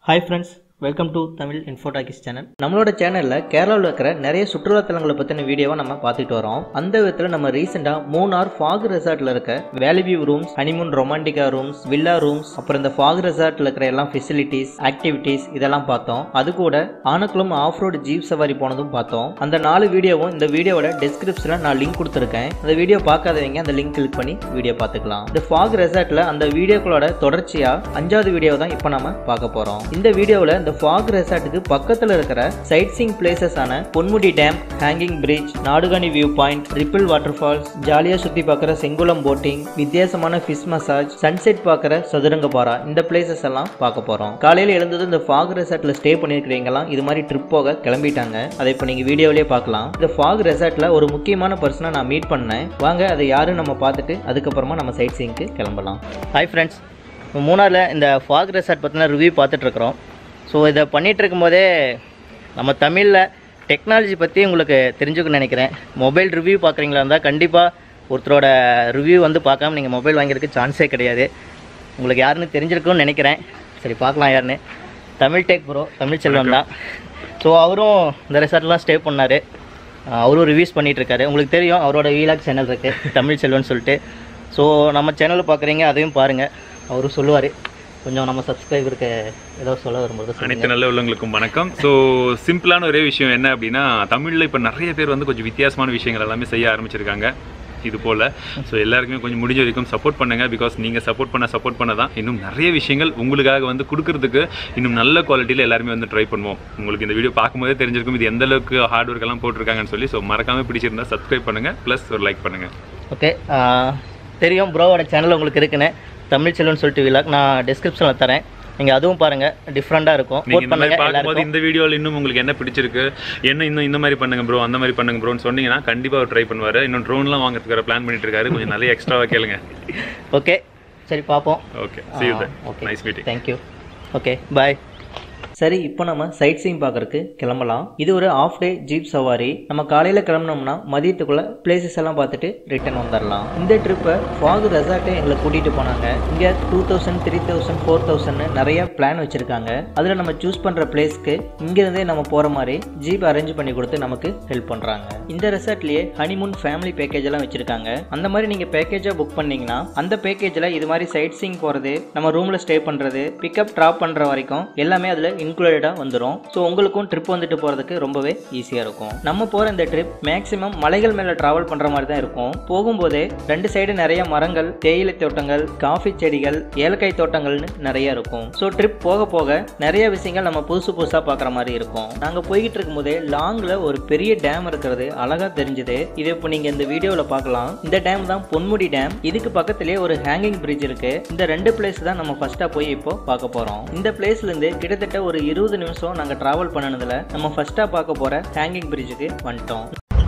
Hi friends welcome to Tamil Infotalkies channel நம்மளோட சேனலில் கேரளாவில் இருக்கிற நிறைய சுற்றுலா தலங்களை பற்றின வீடியோவை நம்ம பார்த்துட்டு வரோம் அந்த விதத்தில் நம்ம ரீசெண்டாக மூணார் ஃபாக் ரெசார்ட்டில் இருக்க valley view rooms honeymoon Romantica rooms villa rooms அப்புறம் இந்த ஃபாக் ரெசார்ட்டில் இருக்கிற எல்லாம் ஃபெசிலிட்டிஸ் ஆக்டிவிட்டீஸ் இதெல்லாம் பார்த்தோம் அது கூட ஆனக்குளம் ஆஃப் ரோடு ஜீப் சவாரி போனதும் பார்த்தோம் அந்த நாலு வீடியோவும் இந்த வீடியோவோட டிஸ்கிரிப்ஷனில் நான் லிங்க் கொடுத்துருக்கேன் அந்த வீடியோ பார்க்காதவங்க அந்த லிங்க் கிளிக் பண்ணி வீடியோ பார்த்துக்கலாம் இந்த ஃபாக் ரெசார்ட்டில் அந்த வீடியோக்களோட தொடர்ச்சியாக அஞ்சாவது வீடியோ தான் இப்போ நம்ம பார்க்க போகிறோம் இந்த வீடியோவில் இந்த ஃபாக் ரெசார்ட்டுக்கு பக்கத்தில் இருக்கிற சைட் சீங் பிளேசஸான Ponmudi dam hanging bridge Nadukani view point ripple water falls ஜாலியாக சுற்றி பார்க்குற செங்குளம் போட்டிங் வித்தியாசமான ஃபிஷ் மசாஜ் சன்செட் பார்க்குற சதுரங்க பாரா இந்த பிளேசஸ் எல்லாம் பார்க்க போகிறோம் காலையில் எழுந்தது இந்த ஃபாக் ரெசார்ட்டில் ஸ்டே பண்ணியிருக்கிறீங்களாம் இது மாதிரி ட்ரிப் போக கிளம்பிட்டாங்க அதை இப்போ நீங்கள் வீடியோவிலே பார்க்கலாம் இந்த ஃபாக் ரெசார்ட்டில் ஒரு முக்கியமான பர்சனை நான் மீட் பண்ணேன் வாங்க அதை யாருன்னு நம்ம பார்த்துட்டு அதுக்கப்புறமா நம்ம சைட் சீங்க்கு கிளம்பலாம் ஹாய் ஃப்ரெண்ட்ஸ் மூணாரில் இந்த ஃபாக் ரெசார்ட் பற்றின ரிவ்யூ பார்த்துட்ருக்குறோம் ஸோ இதை பண்ணிகிட்டு இருக்கும்போதே நம்ம தமிழில் டெக்னாலஜி பற்றி உங்களுக்கு தெரிஞ்சுக்கணும்னு நினைக்கிறேன் மொபைல் ரிவ்யூ பார்க்குறீங்களா இருந்தால் கண்டிப்பாக ஒருத்தரோட ரிவ்யூ வந்து பார்க்காம நீங்கள் மொபைல் வாங்கிறதுக்கு சான்ஸே கிடையாது உங்களுக்கு யாருன்னு தெரிஞ்சிருக்கும்னு நினைக்கிறேன் சரி பார்க்கலாம் யாருன்னு தமிழ் டெக் ப்ரோ தமிழ் செல்வன் தான் ஸோ அவரும் இந்த ரெசார்ட்லாம் ஸ்டே பண்ணார் அவரும் ரிவ்யூஸ் பண்ணிகிட்ருக்காரு உங்களுக்கு தெரியும் அவரோட வீலாக் சேனல் இருக்குது தமிழ் செல்வன் சொல்லிட்டு ஸோ நம்ம சேனலில் பார்க்குறீங்க அதையும் பாருங்கள் அவரும் சொல்லுவார் கொஞ்சம் நம்ம சப்ஸ்கிரைபருக்கு ஏதோ சொல்ல வரும்போது சொல்லுங்க. அனைத்து நல்ல உள்ளவங்களுக்கும் வணக்கம் ஸோ சிம்பிளான ஒரே விஷயம் என்ன அப்படின்னா தமிழில் இப்போ நிறைய பேர் வந்து கொஞ்சம் வித்தியாசமான விஷயங்கள் எல்லாமே செய்ய ஆரம்பிச்சிருக்காங்க இது போல் ஸோ எல்லாருக்குமே கொஞ்சம் முடிஞ்ச வரைக்கும் சப்போர்ட் பண்ணுங்கள் பிகாஸ் நீங்கள் சப்போர்ட் பண்ண சப்போர்ட் பண்ண தான் இன்னும் நிறைய விஷயங்கள் உங்களுக்காக வந்து கொடுக்கறதுக்கு இன்னும் நல்ல குவாலிட்டியில் எல்லாருமே வந்து ட்ரை பண்ணுவோம் உங்களுக்கு இந்த வீடியோ பார்க்கும்போதே தெரிஞ்சிருக்கும் இது எந்த அளவுக்கு ஹார்ட் ஒர்க் எல்லாம் போட்டிருக்காங்கன்னு சொல்லி ஸோ மறக்காமல் பிடிச்சிருந்தா சப்ஸ்கிரைப் பண்ணுங்கள் ப்ளஸ் ஒரு லைக் பண்ணுங்கள் ஓகே தெரியும் ப்ரோவோட சேனல் உங்களுக்கு இருக்குன்னு தமிழ் செல்வன் சொல்லிட்டு விலாக் நான் டிஸ்கிரிப்ஷனில் தரேன் நீங்கள் அதுவும் பாருங்கள் டிஃப்ரெண்ட்டாக இருக்கும் நீங்க போட் இந்த மாதிரி பண்ணுங்கள் பார்க்கும்போது எல்லாருக்கும் இந்த வீடியோவில் இன்னும் உங்களுக்கு என்ன பிடிச்சிருக்கு என்ன இன்னும் இந்த மாதிரி பண்ணுங்க ப்ரோ அந்த மாதிரி பண்ணுங்க ப்ரோன்னு சொன்னீங்கன்னா கண்டிப்பாக அவர் ட்ரை பண்ணுவார் இன்னும் ட்ரோன்லாம் வாங்குறதுக்கு பிளான் பண்ணிட்டு இருக்காரு கொஞ்சம் நிறைய எக்ஸ்ட்ராவாக கேளுங்க ஓகே சரி பார்ப்போம் okay see you then okay nice meeting thank you okay bye சரி இப்போ நம்ம சைட் சீங் பார்க்கறதுக்கு கிளம்பலாம் இது ஒரு ஆஃப் டே ஜீப் சவாரி நம்ம காலையில் கிளம்புனோம்னா மதியத்துக்குள்ள பிளேசஸ் எல்லாம் பார்த்துட்டு ரிட்டர்ன் வந்துடலாம் இந்த ட்ரிப்பை ஃபாக் ரெசார்ட்டே எங்களை கூட்டிகிட்டு போனாங்க இங்கே two thousand three thousand four தௌசண்ட்னு நிறைய பிளான் வச்சுருக்காங்க அதில் நம்ம சூஸ் பண்ணுற பிளேஸ்க்கு இங்கேருந்தே நம்ம போகிற மாதிரி ஜீப் அரேஞ்ச் பண்ணி கொடுத்து நமக்கு ஹெல்ப் பண்ணுறாங்க இந்த ரெசார்ட்லேயே ஹனிமூன் ஃபேமிலி பேக்கேஜ் எல்லாம் வச்சுருக்காங்க அந்த மாதிரி நீங்கள் பேக்கேஜாக புக் பண்ணீங்கன்னா அந்த பேக்கேஜில் இது மாதிரி சைட் சீங் போகிறது நம்ம ரூமில் ஸ்டே பண்ணுறது பிக்கப் ட்ராப் பண்ணுற வரைக்கும் எல்லாமே அதில் இன்க்ளூடடாக வந்துடும் ஸோ உங்களுக்கும் ட்ரிப் வந்துட்டு போகிறதுக்கு ரொம்பவே ஈஸியாக இருக்கும் நம்ம போகிற இந்த ட்ரிப் மேக்ஸிமம் மலைகள் மேலே ட்ராவல் பண்ணுற மாதிரி தான் இருக்கும் போகும்போதே ரெண்டு சைடு நிறைய மரங்கள் தேயிலை தோட்டங்கள் காஃபி செடிகள் ஏலக்காய் தோட்டங்கள்னு நிறைய இருக்கும் ஸோ ட்ரிப் போக போக நிறைய விஷயங்கள் நம்ம புதுசு புதுசாக பார்க்குற மாதிரி இருக்கும் நாங்கள் போய்கிட்டு இருக்கும்போதே லாங்கில் ஒரு பெரிய டேம் இருக்கிறது அழகாக தெரிஞ்சுது இது இப்போ நீங்கள் இந்த வீடியோவில் பார்க்கலாம் இந்த டேம் தான் பொன்முடி டேம் இதுக்கு பக்கத்துலேயே ஒரு ஹேங்கிங் பிரிட்ஜ் இருக்கு இந்த ரெண்டு பிளேஸ் தான் நம்ம ஃபர்ஸ்ட்டாக போய் இப்போ பார்க்க போகிறோம் இந்த பிளேஸ்லேருந்து கிட்டத்தட்ட ஒரு இருபது நிமிஷம் நாங்கள் ட்ராவல் பண்ணனதுல நம்ம ஃபர்ஸ்ட்டாக பார்க்க போகிற ஹேங்கிங் பிரிட்ஜுக்கு வந்துட்டோம்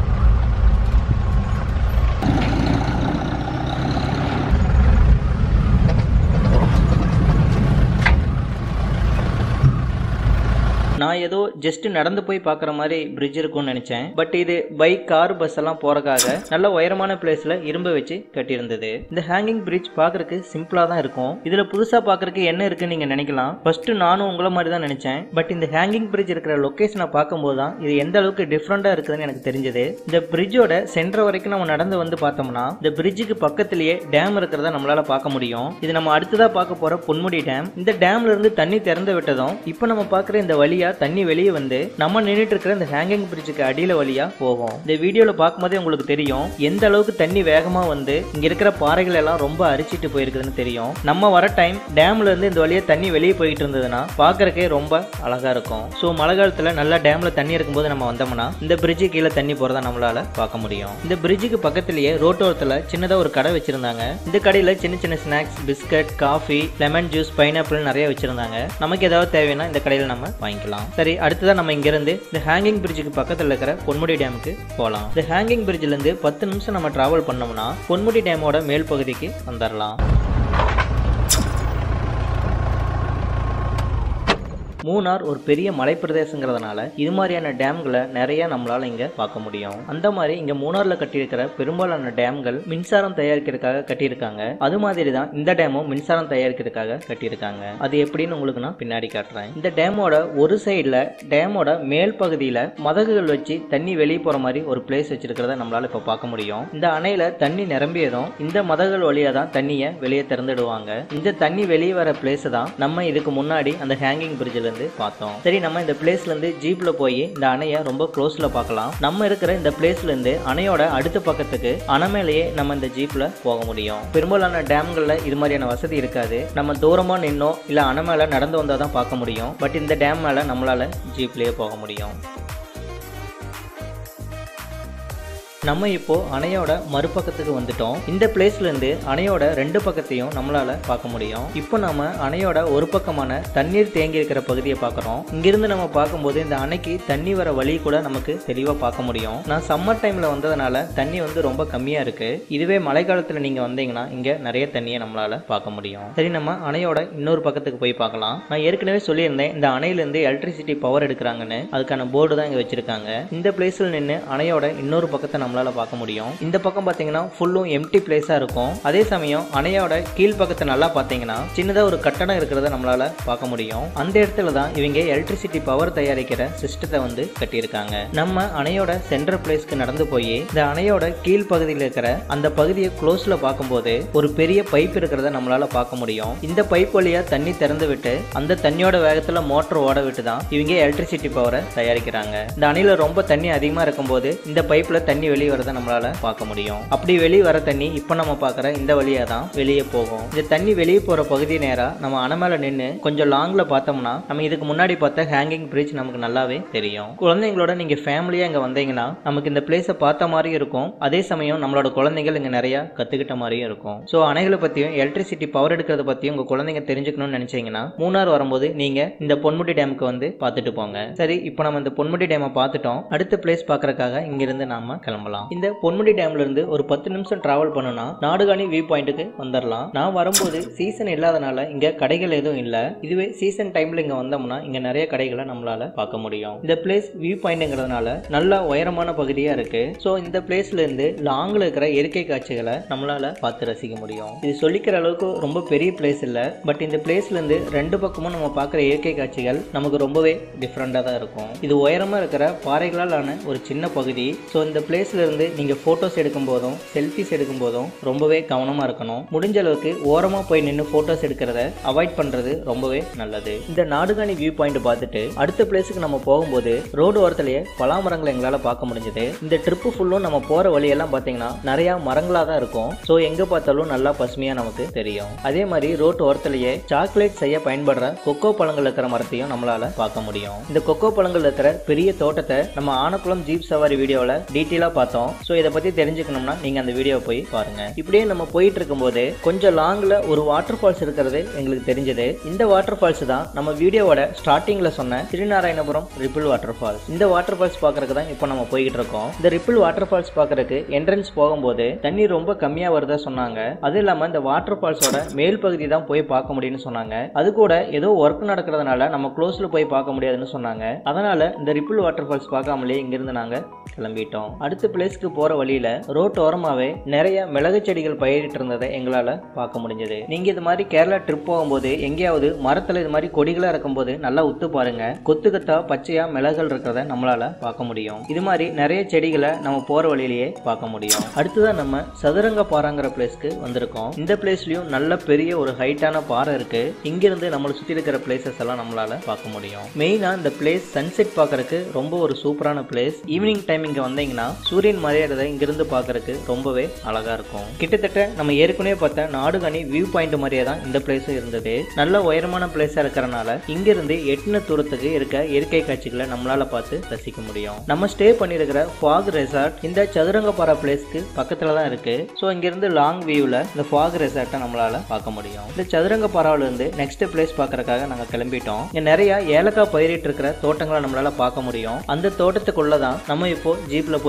நான் ஏதோ ஜஸ்ட் நடந்து போய் பார்க்குற மாதிரி பிரிட்ஜ் இருக்கும்னு நினச்சேன் பட் இது பைக் கார் பஸ் எல்லாம் போறதுக்காக நல்ல உயரமான பிளேஸ்ல இரும்பு வச்சு கட்டியிருந்தது இந்த ஹேங்கிங் பிரிட்ஜ் பார்க்கறதுக்கு சிம்பிளா தான் இருக்கும் இதுல புதுசா பார்க்கறதுக்கு என்ன இருக்குன்னு நீங்க நினைக்கலாம் ஃபர்ஸ்ட் நானும் உங்களை மாதிரி தான் நினைச்சேன் பட் இந்த ஹேங்கிங் பிரிட்ஜ் இருக்கிற லொகேஷனை பார்க்கும்போது தான் இது எந்த அளவுக்கு டிஃப்ரெண்டா இருக்குதுன்னு எனக்கு தெரிஞ்சது இந்த பிரிட்ஜோட சென்டர் வரைக்கும் நம்ம நடந்து வந்து பார்த்தோம்னா இந்த பிரிட்ஜுக்கு பக்கத்திலேயே டேம் இருக்கிறத நம்மளால பார்க்க முடியும் இது நம்ம அடுத்ததா பார்க்க போற பொன்முடி டேம் இந்த டேம்ல இருந்து தண்ணி திறந்து விட்டதும் இப்போ நம்ம பார்க்குற இந்த வழியா தண்ணி வெளியே வந்து நம்ம நின்றுட்டு இருக்கிற இந்த ஹேங்கிங் பிரிட்ஜுக்கு அடியில வழியா போகும் இந்த வீடியோல பார்க்கும்போதே உங்களுக்கு தெரியும் எந்த அளவுக்கு தண்ணி வேகமா வந்து இங்க இருக்கிற பாறைகள் எல்லாம் ரொம்ப அரிச்சிட்டு போயிருக்குதுன்னு தெரியும் நம்ம வர டைம் டேம்ல இருந்து இந்த வழியா தண்ணி வெளியே போயிட்டு இருந்ததுன்னா பார்க்கறக்கே ரொம்ப அழகா இருக்கும் ஸோ மழை காலத்துல நல்லா டேம்ல தண்ணி இருக்கும்போது நம்ம வந்தோம்னா இந்த பிரிட்ஜு கீழே தண்ணி போறத நம்மளால பார்க்க முடியும் இந்த பிரிட்ஜுக்கு பக்கத்திலேயே ரோட்டோரத்துல சின்னதா ஒரு கடை வச்சிருந்தாங்க இந்த கடையில சின்ன சின்ன snacks biscuit coffee lemon juice pineapple நிறைய வச்சிருந்தாங்க நமக்கு ஏதாவது தேவைன்னா இந்த கடையில நம்ம வாங்கிக்கலாம் சரி அடுத்ததா நம்ம இங்க இருந்து இந்த ஹேங்கிங் பிரிட்ஜுக்கு பக்கத்துல இருக்கிற பொன்முடி டேமுக்கு போகலாம் இந்த ஹேங்கிங் பிரிட்ஜ்ல இருந்து பத்து நிமிஷம் நம்ம டிராவல் பண்ணோம்னா பொன்முடி டேமோட மேல் பகுதிக்கு வந்துடலாம் மூணார் ஒரு பெரிய மலைப்பிரதேசங்கிறதுனால இது மாதிரியான டேம்களை நிறைய நம்மளால இங்க பார்க்க முடியும் அந்த மாதிரி இங்க மூணார்ல கட்டியிருக்கிற பெரும்பாலான டேம்கள் மின்சாரம் தயாரிக்கிறதுக்காக கட்டியிருக்காங்க அது மாதிரி தான் இந்த டேமும் மின்சாரம் தயாரிக்கிறதுக்காக கட்டியிருக்காங்க அது எப்படின்னு உங்களுக்கு நான் பின்னாடி காட்டுறேன் இந்த டேமோட ஒரு சைடில் டேமோட மேல் பகுதியில் மதகுகள் வச்சு தண்ணி வெளியே போற மாதிரி ஒரு பிளேஸ் வச்சிருக்கிறத நம்மளால இப்போ பார்க்க முடியும் இந்த அணையில தண்ணி நிரம்பியதும் இந்த மதகுகள் வழியா தான் தண்ணியை வெளியே திறந்துடுவாங்க இந்த தண்ணி வெளியே வர பிளேஸ் தான் நம்ம இதுக்கு முன்னாடி அந்த ஹேங்கிங் பிரிட்ஜ்ல இருந்து பார்த்தோம் சரி நம்ம இந்த பிளேஸ்ல இருந்து ஜீப்ல போய் இந்த அணையை ரொம்ப க்ளோஸ்ல பார்க்கலாம் நம்ம இருக்கிற இந்த பிளேஸ்ல இருந்து அணையோட அடுத்த பக்கத்துக்கு அணை மேலேயே நம்ம இந்த ஜீப்ல போக முடியும் பெரும்பாலான டேம்கள்ல இது மாதிரியான வசதி இருக்காது நம்ம தூரமா நின்னோ இல்ல அணை மேல நடந்து வந்தா தான் பார்க்க முடியும் பட் இந்த டேம் மேல நம்மளால ஜீப்லயே போக முடியும் நம்ம இப்போ அணையோட மறுபக்கத்துக்கு வந்துட்டோம் இந்த பிளேஸ்ல இருந்து அணையோட ரெண்டு பக்கத்தையும் நம்மளால பார்க்க முடியும் இப்போ நம்ம அணையோட ஒரு பக்கமான தண்ணீர் தேங்கி இருக்கிற பகுதியை பார்க்குறோம் இங்கிருந்து நம்ம பார்க்கும்போது இந்த அணைக்கு தண்ணி வர வழி கூட நமக்கு தெளிவாக பார்க்க முடியும் நான் சம்மர் டைம்ல வந்ததுனால தண்ணி வந்து ரொம்ப கம்மியா இருக்கு இதுவே மழை காலத்துல நீங்க வந்தீங்கன்னா இங்க நிறைய தண்ணியை நம்மளால பார்க்க முடியும் சரி நம்ம அணையோட இன்னொரு பக்கத்துக்கு போய் பார்க்கலாம் நான் ஏற்கனவே சொல்லியிருந்தேன் இந்த அணையிலேருந்து எலக்ட்ரிசிட்டி பவர் எடுக்கிறாங்கன்னு அதுக்கான போர்டு தான் இங்க வச்சிருக்காங்க இந்த பிளேஸ்ல நின்று அணையோட இன்னொரு பக்கத்தை நம்மளால பார்க்க முடியும் இந்த பக்கம் பார்த்தீங்கன்னா ஃபுல்லும் எம்டி பிளேஸா இருக்கும் அதே சமயம் அணையோட கீழ் பக்கத்தை நல்லா பார்த்தீங்கன்னா சின்னதா ஒரு கட்டடம் இருக்கிறத நம்மளால பார்க்க முடியும் அந்த இடத்துல தான் இவங்க எலக்ட்ரிசிட்டி பவர் தயாரிக்கிற சிஸ்டத்தை வந்து கட்டியிருக்காங்க நம்ம அணையோட சென்ட்ரல் பிளேஸ்க்கு நடந்து போய் இந்த அணையோட கீழ் பகுதியில் இருக்கிற அந்த பகுதியை க்ளோஸ்ல பார்க்கும்போது ஒரு பெரிய பைப் இருக்கிறத நம்மளால பார்க்க முடியும் இந்த பைப் வழியா தண்ணி திறந்து விட்டு அந்த தண்ணியோட வேகத்துல மோட்டர் ஓட விட்டு தான் இவங்க எலக்ட்ரிசிட்டி பவரை தயாரிக்கிறாங்க இந்த அணையில ரொம்ப தண்ணி அதிகமா இருக்கும்போது இந்த பைப்ல தண்ணி வெளியே வரதை நம்மளால பார்க்க முடியும் அப்படி வெளியே வர தண்ணி இப்போ நம்ம பார்க்குற இந்த வழியா தான் வெளியே போகும் இந்த தண்ணி வெளியே போற பகுதி நேரா நம்ம அணை மேல நின்று கொஞ்சம் லாங்ல பார்த்தோம்னா நம்ம இதுக்கு முன்னாடி பார்த்த ஹேங்கிங் பிரிட்ஜ் நமக்கு நல்லாவே தெரியும் குழந்தைங்களோட நீங்க ஃபேமிலியா இங்க வந்தீங்கன்னா நமக்கு இந்த பிளேஸை பார்த்த மாதிரியும் இருக்கும் அதே சமயம் நம்மளோட குழந்தைகள் இங்க நிறைய கத்துக்கிட்ட மாதிரியும் இருக்கும் ஸோ அணைகளை பத்தியும் எலக்ட்ரிசிட்டி பவர் எடுக்கிறத பத்தியும் உங்க குழந்தைங்க தெரிஞ்சுக்கணும்னு நினைச்சீங்கன்னா மூணார் வரும்போது நீங்க இந்த பொன்முடி டேமுக்கு வந்து பார்த்துட்டு போங்க சரி இப்போ நம்ம இந்த பொன்முடி டேமை பார்த்துட்டோம் அடுத்த பிளேஸ் பார்க்கறதுக்காக இங்கிருந்து நாம கிளம்பலாம் இந்த பொன்முடி டேம்ல இருந்து ஒரு பத்து நிமிஷம் டிராவல் பண்ணனா நாடுகாணி வியூ பாயிண்ட்டுக்கு வந்துடலாம் நான் வரும்போது சீசன் இல்லாதனால இங்க கடைகள் எதுவும் இல்ல இதுவே சீசன் டைம்ல இங்க வந்தோம்னா இங்க நிறைய கடைகளை நம்மளால பார்க்க முடியும் இந்த பிளேஸ் வியூ பாயிண்ட்ங்கிறதுனால நல்ல உயரமான பகுதியா இருக்கு ஸோ இந்த பிளேஸ்ல இருந்து லாங்ல இருக்கிற இயற்கை காட்சிகளை நம்மளால பார்த்து ரசிக்க முடியும் இது சொல்லிக்கிற அளவுக்கு ரொம்ப பெரிய பிளேஸ் இல்ல பட் இந்த பிளேஸ்ல இருந்து ரெண்டு பக்கமும் நம்ம பார்க்குற இயற்கை காட்சிகள் நமக்கு ரொம்பவே டிஃப்ரெண்டா தான் இருக்கும் இது உயரமா இருக்கிற பாறைகளால் ஆன ஒரு சின்ன பகுதி ஸோ இந்த பிளேஸ்ல இருந்து நீங்க போட்டோஸ் எடுக்கும் போதும் செல்ஃபிஸ் எடுக்கும் போதும் ரொம்பவே கவனமா இருக்கணும் முடிஞ்ச அளவுக்கு ஓரமா போய் நின்று போட்டோஸ் எடுக்கிறத அவாய்ட் பண்றது ரொம்பவே நல்லது இந்த நாடுகாணி வியூ பாயிண்ட் பார்த்துட்டு அடுத்த பிளேஸுக்கு நம்ம போகும்போது ரோடு ஓரத்திலேயே பலாமரங்களை எங்களால் பார்க்க முடிஞ்சது இந்த ட்ரிப்பு ஃபுல்லும் நம்ம போற வழியெல்லாம் பார்த்தீங்கன்னா நிறைய மரங்களா தான் இருக்கும் ஸோ எங்க பார்த்தாலும் நல்லா பசுமையா நமக்கு தெரியும் அதே மாதிரி ரோட்டு ஓரத்திலேயே சாக்லேட் செய்ய பயன்படுற கொக்கோ பழங்கள் இருக்கிற மரத்தையும் நம்மளால பார்க்க முடியும் இந்த கொக்கோ பழங்கள் இருக்கிற பெரிய தோட்டத்தை நம்ம ஆனக்குளம் ஜீப் சவாரி வீடியோவில் டீட்டெயிலாக பார்த்தோம் ஸோ இதை பற்றி தெரிஞ்சுக்கணும்னா நீங்கள் அந்த வீடியோவை போய் பாருங்க இப்படியே நம்ம போயிட்டு இருக்கும்போது கொஞ்சம் லாங்கில் ஒரு வாட்டர் ஃபால்ஸ் இருக்கிறது எங்களுக்கு தெரிஞ்சது இந்த வாட்டர் ஃபால்ஸ் தான் நம்ம வீடியோவோட ஸ்டார்டிங்கில் சொன்ன திருநாராயணபுரம் ரிப்பிள் வாட்டர் ஃபால்ஸ் இந்த வாட்டர் ஃபால்ஸ் பார்க்கறதுக்கு தான் இப்போ நம்ம போய்கிட்டு இருக்கோம் இந்த ரிப்பிள் வாட்டர் ஃபால்ஸ் பார்க்கறதுக்கு என்ட்ரன்ஸ் போகும்போது தண்ணி ரொம்ப கம்மியாக வருதா சொன்னாங்க அது இல்லாமல் இந்த வாட்டர் ஃபால்ஸோட மேல் பகுதி தான் போய் பார்க்க முடியும்னு சொன்னாங்க அது கூட ஏதோ ஒர்க் நடக்கிறதுனால நம்ம க்ளோஸ்ல போய் பார்க்க முடியாதுன்னு சொன்னாங்க அதனால இந்த ரிப்பிள் வாட்டர் ஃபால்ஸ் பார்க்காமலே இங்கிருந்து நாங்க கிளம்பிட்டோம் அடுத்த பிளேஸ்க்கு போற வழியில ரோட் ஓரமாவே நிறைய மிளகு செடிகள் பயிரிட்டு இருந்ததை எங்களால பார்க்க முடிஞ்சது நீங்க இது மாதிரி கேரளா ட்ரிப் போகும்போது எங்கேயாவது மரத்துல இது மாதிரி கொடிகளா இருக்கும்போது நல்லா உத்து பாருங்க கொத்து கொத்தா பச்சையா மிளகுகள் இருக்கிறத நம்மளால பார்க்க முடியும் இது மாதிரி நிறைய செடிகளை நம்ம போற வழியிலேயே பார்க்க முடியும் அடுத்ததான் நம்ம சதுரங்க பாறைங்கிற பிளேஸ்க்கு வந்திருக்கோம் இந்த பிளேஸ்லயும் நல்ல பெரிய ஒரு ஹைட்டான பாறை இருக்கு இங்கிருந்து நம்மளை சுத்தி இருக்கிற பிளேசஸ் எல்லாம் நம்மளால பார்க்க முடியும் மெயினா இந்த பிளேஸ் சன்செட் பார்க்கறதுக்கு ரொம்ப ஒரு சூப்பரான பிளேஸ் ஈவினிங் டைம் இங்க வந்தீங்கன்னா சூரியன் மறையறதை இங்கிருந்து பார்க்கறதுக்கு ரொம்பவே அழகா இருக்கும் கிட்டத்தட்ட நம்ம ஏற்கனவே பார்த்த நாடுகாணி வியூ பாயிண்ட் மாதிரியே தான் இந்த பிளேஸும் இருந்தது நல்ல உயரமான பிளேஸா இருக்கிறனால இங்கிருந்து எட்டுன தூரத்துக்கு இருக்க இயற்கை காட்சிகளை நம்மளால பார்த்து ரசிக்க முடியும் நம்ம ஸ்டே பண்ணியிருக்கிற ஃபாக் ரெசார்ட் இந்த சதுரங்கப்பாறை பிளேஸ்க்கு பக்கத்துல தான் இருக்கு ஸோ இங்கிருந்து லாங் வியூவில் இந்த ஃபாக் ரெசார்ட்டை நம்மளால பார்க்க முடியும் இந்த சதுரங்கப்பாறாவில இருந்து நெக்ஸ்ட் பிளேஸ் பார்க்கறதுக்காக நாங்கள் கிளம்பிட்டோம் இங்க நிறைய ஏலக்காய் பயிரிட்டு இருக்கிற தோட்டங்களை நம்மளால பார்க்க முடியும் அந்த தோட்டத்துக்குள்ள தான் நம்ம இப்போ ஜீப்ல போயிட்டு இருக்கோம்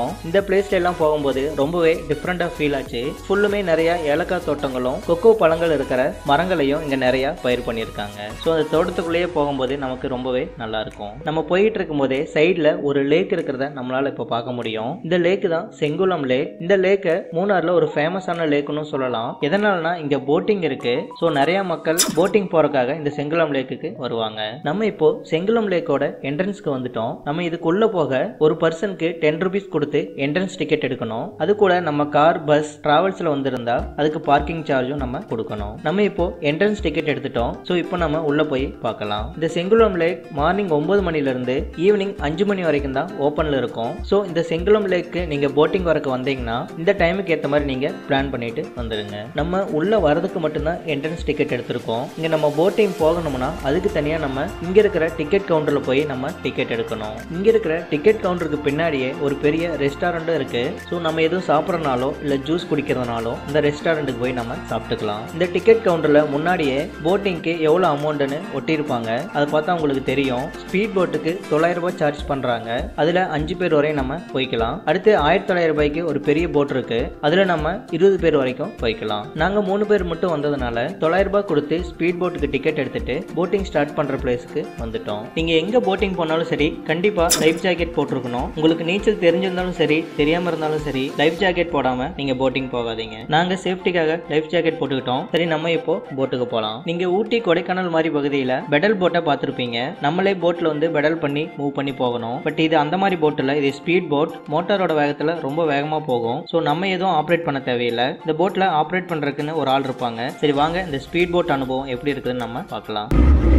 வந்துட்டோம் இந்த பிளேஸ்ல எல்லாம் போகும்போது ரொம்பவே டிஃப்ரெண்டா ஃபீல் ஆச்சு ஃபுல்லுமே நிறைய ஏலக்காய் தோட்டங்களும் கொக்கோ பழங்கள் இருக்கிற மரங்களையும் இங்க நிறைய பயிர் பண்ணியிருக்காங்க ஸோ அந்த தோட்டத்துக்குள்ளேயே போகும்போது நமக்கு ரொம்பவே நல்லா இருக்கும் நம்ம போயிட்டு இருக்கும்போதே சைடில் ஒரு லேக் இருக்கிறத நம்மளால இப்போ பார்க்க முடியும் இந்த லேக் தான் செங்குளம் லேக் இந்த லேக்கை மூணார்ல ஒரு ஃபேமஸான லேக்குன்னு சொல்லலாம் எதனாலனா இங்க போட்டிங் இருக்கு ஸோ நிறைய மக்கள் போட்டிங் போறதுக்காக இந்த செங்குளம் லேக்குக்கு வருவாங்க நம்ம இப்போ செங்குளம் லேக்கோட என்ட்ரன்ஸ்க்கு வந்துட்டோம் நம்ம இதுக்குள்ள போக ஒரு பர்சனுக்கு டென் ருபீஸ் கொடுத்து என்ட்ரன்ஸ் டிக்கெட் எடுக்கணும் அது கூட நம்ம கார் பஸ் டிராவல்ஸ்ல வந்திருந்தா அதுக்கு பார்க்கிங் சார்ஜும் நம்ம கொடுக்கணும் நம்ம இப்போ என்ட்ரன்ஸ் டிக்கெட் எடுத்துட்டோம் ஸோ இப்போ நம்ம உள்ள போய் பார்க்கலாம் இந்த செங்குளம் லேக் மார்னிங் ஒன்பது மணில இருந்து ஈவினிங் அஞ்சு மணி வரைக்கும் தான் ஓப்பன்ல இருக்கும் ஸோ இந்த செங்குளம் லேக்கு நீங்க போட்டிங் வரக்கு வந்தீங்கன்னா இந்த டைமுக்கு ஏற்ற மாதிரி நீங்க பிளான் பண்ணிட்டு வந்துருங்க நம்ம உள்ள வரதுக்கு மட்டும்தான் என்ட்ரன்ஸ் டிக்கெட் எடுத்திருக்கோம் இங்க நம்ம போட்டிங் போகணும்னா அதுக்கு தனியா நம்ம இங்க இருக்கிற டிக்கெட் கவுண்டர்ல போய் நம்ம டிக்கெட் எடுக்கணும் இங்க இருக்கிற டிக்கெட் கவுண்டருக்கு பின்னாடியே ஒரு பெரிய ரெஸ்டாரண்ட்டும் இருக்கு ஸோ நம்ம எதுவும் சாப்பிட்றனாலோ இல்ல ஜூஸ் குடிக்கிறதுனாலோ இந்த ரெஸ்டாரண்ட்டுக்கு போய் நம்ம சாப்பிட்டுக்கலாம் இந்த டிக்கெட் கவுண்டர்ல முன்னாடியே போட்டிங்க்கு எவ்வளோ அமௌண்ட்னு ஒட்டியிருப்பாங்க அதை பார்த்தா உங்களுக்கு தெரியும் ஸ்பீட் போட்டுக்கு தொள்ளாயிரம் ரூபாய் சார்ஜ் பண்றாங்க அதுல அஞ்சு பேர் வரையும் நம்ம போய்க்கலாம் அடுத்து ஆயிரத்தி தொள்ளாயிரம் ரூபாய்க்கு ஒரு பெரிய போட் இருக்கு அதுல நம்ம இருபது பேர் வரைக்கும் போய்க்கலாம் நாங்க மூணு பேர் மட்டும் வந்ததுனால தொள்ளாயிரம் ரூபாய் கொடுத்து ஸ்பீட் போட்டுக்கு டிக்கெட் எடுத்துட்டு போட்டிங் ஸ்டார்ட் பண்ற பிளேஸ்க்கு வந்துட்டோம் நீங்க எங்க போட்டிங் போனாலும் சரி கண்டிப்பா லைஃப் ஜாக்கெட் போட்டிருக்கணும் உங்களுக்கு நீச்சல் தெரிஞ்சிருந்தாலும் சரி தெரியாம இருந்தாலும் சரி லைஃப் ஜாக்கெட் போடாம நீங்க போட்டிங் போகாதீங்க நாங்க சேஃப்டிக்காக லைஃப் ஜாக்கெட் போட்டுக்கிட்டோம் சரி நம்ம இப்போ போட்டுக்கு போலாம் நீங்க ஊட்டி கொடைக்கானல் மாதிரி பகுதியில பெடல் போட்டை பார்த்துருப்பீங்க நம்மளே போட்ல வந்து பெடல் பண்ணி மூவ் பண்ணி போகணும் பட் இது அந்த மாதிரி போட்டில் இது ஸ்பீட் போட் மோட்டாரோட வேகத்துல ரொம்ப வேகமா போகும் ஸோ நம்ம எதுவும் ஆப்ரேட் பண்ண தேவையில்லை இந்த போட்ல ஆப்ரேட் பண்றதுக்குன்னு ஒரு ஆள் இருப்பாங்க சரி வாங்க இந்த ஸ்பீட் போட் அனுபவம் எப்படி இருக்குதுன்னு நம்ம பார்க்கலாம்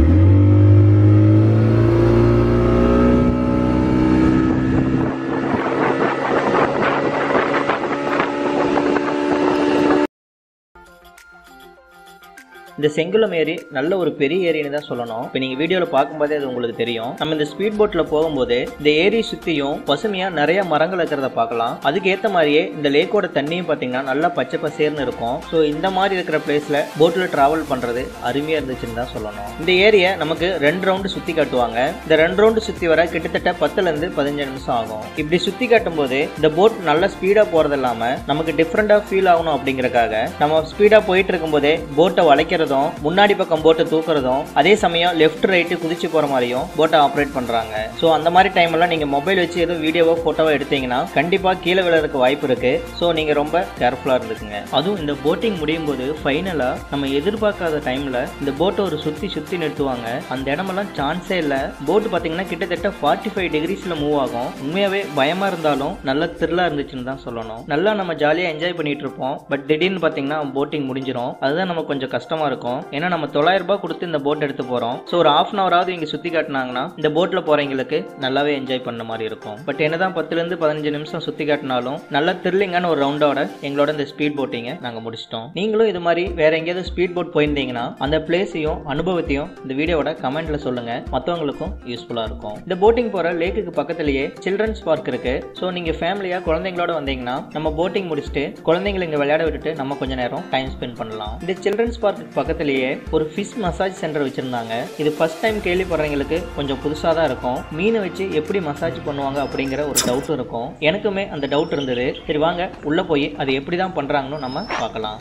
இந்த செங்குளம் ஏரி நல்ல ஒரு பெரிய ஏரின்னு தான் சொல்லணும் இப்போ நீங்கள் வீடியோவில் பார்க்கும்போதே அது உங்களுக்கு தெரியும் நம்ம இந்த ஸ்பீட் போட்டில் போகும்போது இந்த ஏரி சுற்றியும் பசுமையாக நிறைய மரங்கள் இருக்கிறத பார்க்கலாம் அதுக்கு ஏற்ற மாதிரியே இந்த லேக்கோட தண்ணியும் பார்த்தீங்கன்னா நல்லா பச்சை பசேர்னு இருக்கும் ஸோ இந்த மாதிரி இருக்கிற பிளேஸில் போட்டில் ட்ராவல் பண்ணுறது அருமையாக இருந்துச்சுன்னு தான் சொல்லணும் இந்த ஏரியை நமக்கு ரெண்டு ரவுண்டு சுற்றி காட்டுவாங்க இந்த ரெண்டு ரவுண்டு சுற்றி வர கிட்டத்தட்ட பத்துலேருந்து பதினஞ்சு நிமிஷம் ஆகும் இப்படி சுற்றி காட்டும் போது இந்த போட் நல்ல ஸ்பீடாக போகிறது இல்லாமல் நமக்கு டிஃப்ரெண்ட்டாக ஃபீல் ஆகணும் அப்படிங்கறக்காக நம்ம ஸ்பீடாக போயிட்டு இருக்கும்போதே போட்டை வளைக்கிறதும் முன்னாடி பக்கம் போட்டை தூக்குறதும் அதே சமயம் லெஃப்ட் ரைட்டு குதிச்சு போற மாதிரியும் போட்டை ஆப்ரேட் பண்றாங்க ஸோ அந்த மாதிரி டைம் எல்லாம் நீங்க மொபைல் வச்சு எதுவும் வீடியோவோ போட்டோவோ எடுத்தீங்கன்னா கண்டிப்பா கீழே விழறதுக்கு வாய்ப்பு இருக்கு ஸோ நீங்க ரொம்ப கேர்ஃபுல்லா இருந்துக்குங்க அதுவும் இந்த போட்டிங் முடியும் போது ஃபைனலா நம்ம எதிர்பார்க்காத டைம்ல இந்த போட்டை ஒரு சுத்தி சுத்தி நிறுத்துவாங்க அந்த இடமெல்லாம் சான்ஸே இல்லை போட்டு பாத்தீங்கன்னா கிட்டத்தட்ட ஃபார்ட்டி ஃபைவ் டிகிரிஸ்ல மூவ் ஆகும் உண்மையாவே பயமா இருந்தாலும் நல்ல த்ரில்லா இருந்துச்சுன்னு தான் சொல்லணும் நல்லா நம்ம ஜாலியா என்ஜாய் பண்ணிட்டு இருப்போம் பட் திடீர்னு பாத்தீங்கன்னா போட்டிங் முடிஞ்சிரும் அதுதான் நமக்கு கொஞ்சம் கஷ்டமா இருக்கும் ஏன்னா நம்ம தொள்ளாயிரம் ரூபாய் கொடுத்து இந்த போட் எடுத்து போறோம் ஸோ ஒரு ஹாஃப் அன் ஹவராவது இங்க சுத்தி காட்டினாங்கன்னா இந்த போட்ல போறவங்களுக்கு நல்லாவே என்ஜாய் பண்ண மாதிரி இருக்கும் பட் என்னதான் பத்துல இருந்து பதினஞ்சு நிமிஷம் சுத்தி காட்டினாலும் நல்ல த்ரில்லிங்கான ஒரு ரவுண்டோட எங்களோட இந்த ஸ்பீட் போட்டிங்க நாங்க முடிச்சிட்டோம் நீங்களும் இது மாதிரி வேற எங்கேயாவது ஸ்பீட் போட் போயிருந்தீங்கன்னா அந்த பிளேஸையும் அனுபவத்தையும் இந்த வீடியோவோட கமெண்ட்ல சொல்லுங்க மற்றவங்களுக்கும் யூஸ்ஃபுல்லா இருக்கும் இந்த போட்டிங் போற லேக்குக்கு பக்கத்துலயே சில்ட்ரன்ஸ் பார்க் இருக்கு ஸோ நீங்க ஃபேமிலியா குழந்தைங்களோட வந்தீங்கன்னா நம்ம போட்டிங் முடிச்சுட்டு குழந்தைங்களை இங்க விளையாட விட்டுட்டு நம்ம கொஞ்ச நேரம் டைம் ஸ்பெண்ட் பண்ணலாம் இந்த சில்ட்ரன்ஸ் பார்க் பக்கத்துலயே ஒரு ஃபிஷ் மசாஜ் சென்டர் வச்சிருந்தாங்க இது ஃபர்ஸ்ட் டைம் கேள்விப்படுறவங்களுக்கு கொஞ்சம் புதுசாக தான் இருக்கும் மீனை வச்சு எப்படி மசாஜ் பண்ணுவாங்க அப்படிங்கிற ஒரு டவுட் இருக்கும் எனக்குமே அந்த டவுட் இருந்தது சரி வாங்க உள்ள போய் அது எப்படி தான் பண்றாங்கன்னு நம்ம பார்க்கலாம்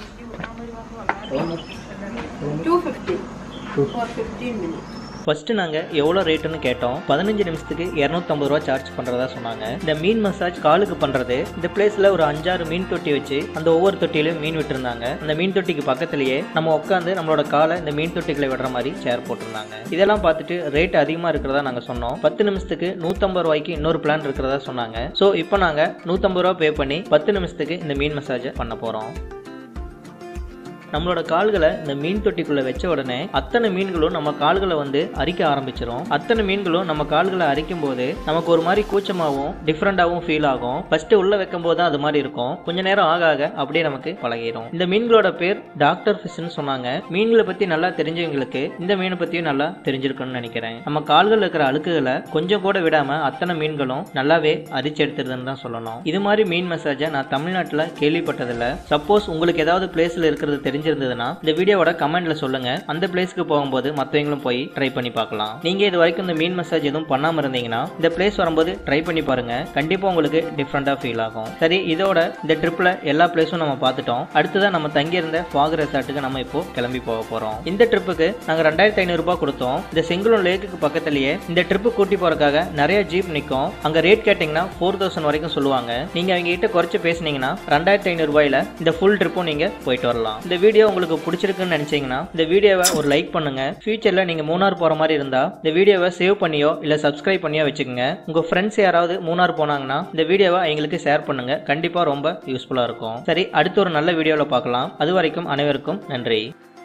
250 for 15 minutes. ஃபர்ஸ்ட் நாங்கள் எவ்வளோ ரேட்டுன்னு கேட்டோம் பதினஞ்சு நிமிஷத்துக்கு இரநூத்தம்பது ரூபா சார்ஜ் பண்ணுறதா சொன்னாங்க இந்த மீன் மசாஜ் காலுக்கு பண்ணுறது இந்த பிளேஸில் ஒரு அஞ்சாறு மீன் தொட்டி வச்சு அந்த ஒவ்வொரு தொட்டிலையும் மீன் விட்டுருந்தாங்க அந்த மீன் தொட்டிக்கு பக்கத்துலேயே நம்ம உட்காந்து நம்மளோட காலை இந்த மீன் தொட்டிகளை விடுற மாதிரி சேர் போட்டிருந்தாங்க இதெல்லாம் பார்த்துட்டு ரேட் அதிகமாக இருக்கிறதா நாங்கள் சொன்னோம் பத்து நிமிஷத்துக்கு நூற்றம்பது ரூபாய்க்கு இன்னொரு பிளான் இருக்கிறதா சொன்னாங்க ஸோ இப்போ நாங்கள் நூற்றம்பது ரூபா பே பண்ணி பத்து நிமிஷத்துக்கு இந்த மீன் மசாஜை பண்ண போகிறோம் நம்மளோட கால்களை இந்த மீன் தொட்டிக்குள்ள வச்ச உடனே அத்தனை மீன்களும் நம்ம கால்களை வந்து அரிக்க ஆரம்பிச்சிரும் அத்தனை மீன்களும் நம்ம கால்களை அரிக்கும் போது நமக்கு ஒரு மாதிரி கூச்சமாகவும் டிஃப்ரெண்டாகவும் ஃபீல் ஆகும் ஃபர்ஸ்ட் உள்ள வைக்கும் போது தான் அது மாதிரி இருக்கும் கொஞ்ச நேரம் ஆக ஆக அப்படியே நமக்கு பழகிடும் இந்த மீன்களோட பேர் டாக்டர் ஃபிஷ்னு சொன்னாங்க மீன்களை பத்தி நல்லா தெரிஞ்சவங்களுக்கு இந்த மீனை பத்தியும் நல்லா தெரிஞ்சிருக்கும்னு நினைக்கிறேன் நம்ம கால்கள் இருக்கிற அழுக்குகளை கொஞ்சம் கூட விடாம அத்தனை மீன்களும் நல்லாவே அரிச்சு எடுத்துருதுன்னு தான் சொல்லணும் இது மாதிரி மீன் மசாஜை நான் தமிழ்நாட்டில் கேள்விப்பட்டதில்ல சப்போஸ் உங்களுக்கு ஏதாவது பிளேஸ்ல இருக்கிறது தெரிஞ்சு தெரிஞ்சிருந்ததுன்னா இந்த வீடியோவோட கமெண்ட்ல சொல்லுங்க அந்த பிளேஸ்க்கு போகும்போது மற்றவங்களும் போய் ட்ரை பண்ணி பார்க்கலாம் நீங்க இது வரைக்கும் இந்த மீன் மசாஜ் எதுவும் பண்ணாம இருந்தீங்கன்னா இந்த பிளேஸ் வரும்போது ட்ரை பண்ணி பாருங்க கண்டிப்பா உங்களுக்கு டிஃப்ரெண்டா ஃபீல் ஆகும் சரி இதோட இந்த ட்ரிப்ல எல்லா பிளேஸும் நம்ம பார்த்துட்டோம் அடுத்ததான் நம்ம தங்கியிருந்த ஃபாக் ரெசார்ட்டுக்கு நம்ம இப்போ கிளம்பி போக போறோம் இந்த ட்ரிப்புக்கு நாங்க ரெண்டாயிரத்தி ஐநூறு ரூபாய் கொடுத்தோம் இந்த செங்குளம் லேக்குக்கு பக்கத்துலயே இந்த ட்ரிப்பு கூட்டி போறதுக்காக நிறைய ஜீப் நிற்கும் அங்க ரேட் கேட்டிங்கன்னா ஃபோர் தௌசண்ட் வரைக்கும் சொல்லுவாங்க நீங்க அவங்க கிட்ட குறைச்சு பேசுனீங்கன்னா ரெண்டாயிரத்தி ஐநூறு ரூபாயில இந்த ஃபுல் ட்ரிப்பும் நீங்க போயிட்டு வரலாம் இந்த வீடியோ உங்களுக்கு பிடிச்சிருக்குன்னு நினைச்சீங்கன்னா இந்த வீடியோவை ஒரு லைக் பண்ணுங்க ஃபியூச்சர்ல நீங்க மூணார் போற மாதிரி இருந்தா இந்த வீடியோவை சேவ் பண்ணியோ இல்ல சப்ஸ்கிரைப் பண்ணியோ வச்சுக்கோங்க உங்க ஃப்ரெண்ட்ஸ் யாராவது மூணார் போனாங்கன்னா இந்த வீடியோவை எங்களுக்கு ஷேர் பண்ணுங்க கண்டிப்பா ரொம்ப யூஸ்ஃபுல்லா இருக்கும் சரி அடுத்து ஒரு நல்ல வீடியோவில் பார்க்கலாம் அது வரைக்கும் அனைவருக்கும் நன்றி